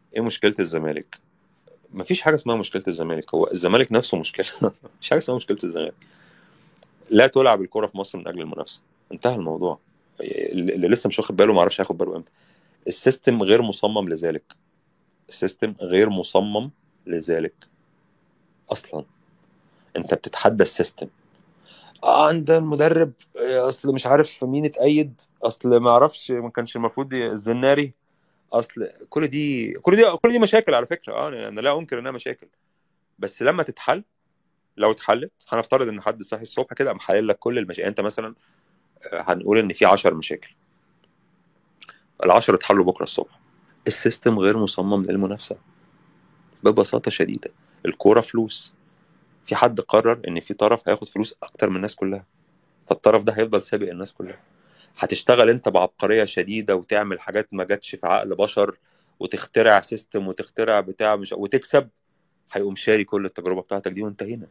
ايه مشكله الزمالك مفيش حاجه اسمها مشكله الزمالك هو الزمالك نفسه مشكله مفيش حاجه اسمها مشكله الزمالك لا تلعب الكره في مصر من اجل المنافسه انتهى الموضوع اللي لسه مش واخد باله ما اعرفش هياخد باله امتى السيستم غير مصمم لذلك السيستم غير مصمم لذلك اصلا انت بتتحدى السيستم اه عند المدرب آه، اصل مش عارف مين اتأيد اصل ما اعرفش ما كانش المفروض الزناري اصل كل دي كل دي كل دي مشاكل على فكره اه انا لا انكر انها مشاكل بس لما تتحل لو اتحلت هنفترض ان حد صاحي الصبح كده قام حلل لك كل المشاكل انت مثلا آه، هنقول ان في 10 مشاكل ال10 اتحلوا بكره الصبح السيستم غير مصمم للمنافسه ببساطه شديده الكوره فلوس في حد قرر ان في طرف هياخد فلوس اكتر من الناس كلها فالطرف ده هيفضل سابق الناس كلها هتشتغل انت بعبقريه شديده وتعمل حاجات ما جاتش في عقل بشر وتخترع سيستم وتخترع بتاع مش وتكسب هيقوم شاري كل التجربه بتاعتك دي وانتهينا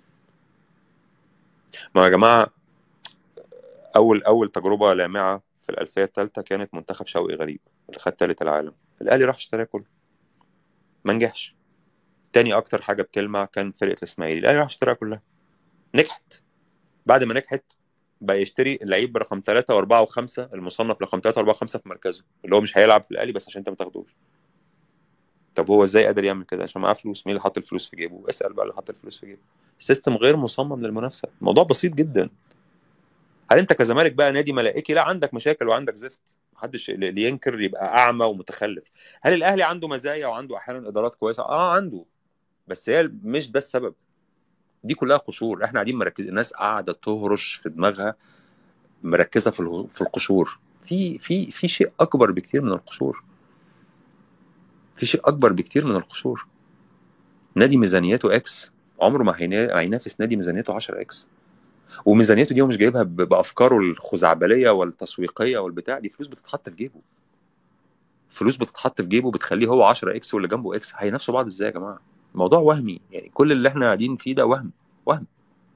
ما يا جماعه اول اول تجربه لامعه في الالفيه الثالثه كانت منتخب شوقي غريب اللي خد ثالث العالم الاهلي راح اشتراه كله ما نجحش تاني اكتر حاجه بتلمع كان فرقه الاسماعيلي الاهلي راح اشتراها كلها نجحت بعد ما نجحت بقى يشتري اللعيب برقم ثلاثة وأربعة وخمسة المصنف رقم ثلاثة وأربعة وخمسة في مركزه اللي هو مش هيلعب في الأهلي بس عشان أنت ما تاخدوش طب هو ازاي قادر يعمل كده عشان معاه فلوس مين اللي حط الفلوس في جيبه اسال بقى اللي حط الفلوس في جيبه السيستم غير مصمم للمنافسه الموضوع بسيط جدا هل انت كزمالك بقى نادي ملائكي لا عندك مشاكل وعندك زفت محدش اللي ينكر يبقى اعمى ومتخلف هل الاهلي عنده مزايا وعنده احيانا ادارات كويسه اه عنده بس هي مش ده السبب دي كلها قشور احنا قاعدين مركزين الناس قاعده تهرش في دماغها مركزه في في القشور في في في شيء اكبر بكتير من القشور في شيء اكبر بكتير من القشور نادي ميزانيته اكس عمره ما هينافس نادي ميزانيته 10 اكس وميزانيته دي هو مش جايبها بافكاره الخزعبليه والتسويقيه والبتاع دي فلوس بتتحط في جيبه فلوس بتتحط في جيبه بتخليه هو 10 اكس واللي جنبه اكس هينافسوا بعض ازاي يا جماعه الموضوع وهمي يعني كل اللي احنا قاعدين فيه ده وهم وهم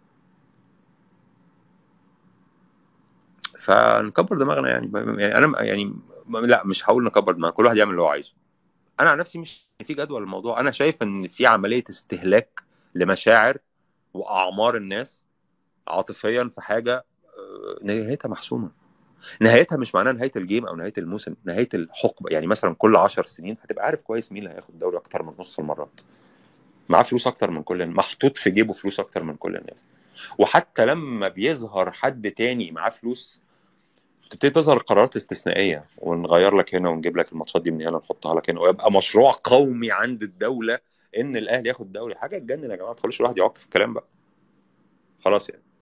فنكبر دماغنا يعني يعني انا يعني لا مش هقول نكبر دماغنا كل واحد يعمل اللي هو عايزه انا عن نفسي مش في جدول الموضوع انا شايف ان في عمليه استهلاك لمشاعر واعمار الناس عاطفيا في حاجه آه، نهايتها محسومه نهايتها مش معناها نهايه الجيم او نهايه الموسم نهايه الحقبه يعني مثلا كل 10 سنين هتبقى عارف كويس مين اللي هياخد الدوري اكتر من نص المرات معاه فلوس اكتر من كل محطوط في جيبه فلوس اكتر من كل الناس وحتى لما بيظهر حد تاني معاه فلوس تبتدي تظهر قرارات استثنائيه ونغير لك هنا ونجيب لك الماتشات دي من هنا نحطها لك هنا ويبقى مشروع قومي عند الدوله ان الاهلي ياخد الدوري حاجه تجنن يا جماعه ما تخلوش الواحد يعك في الكلام بقى خلاص يعني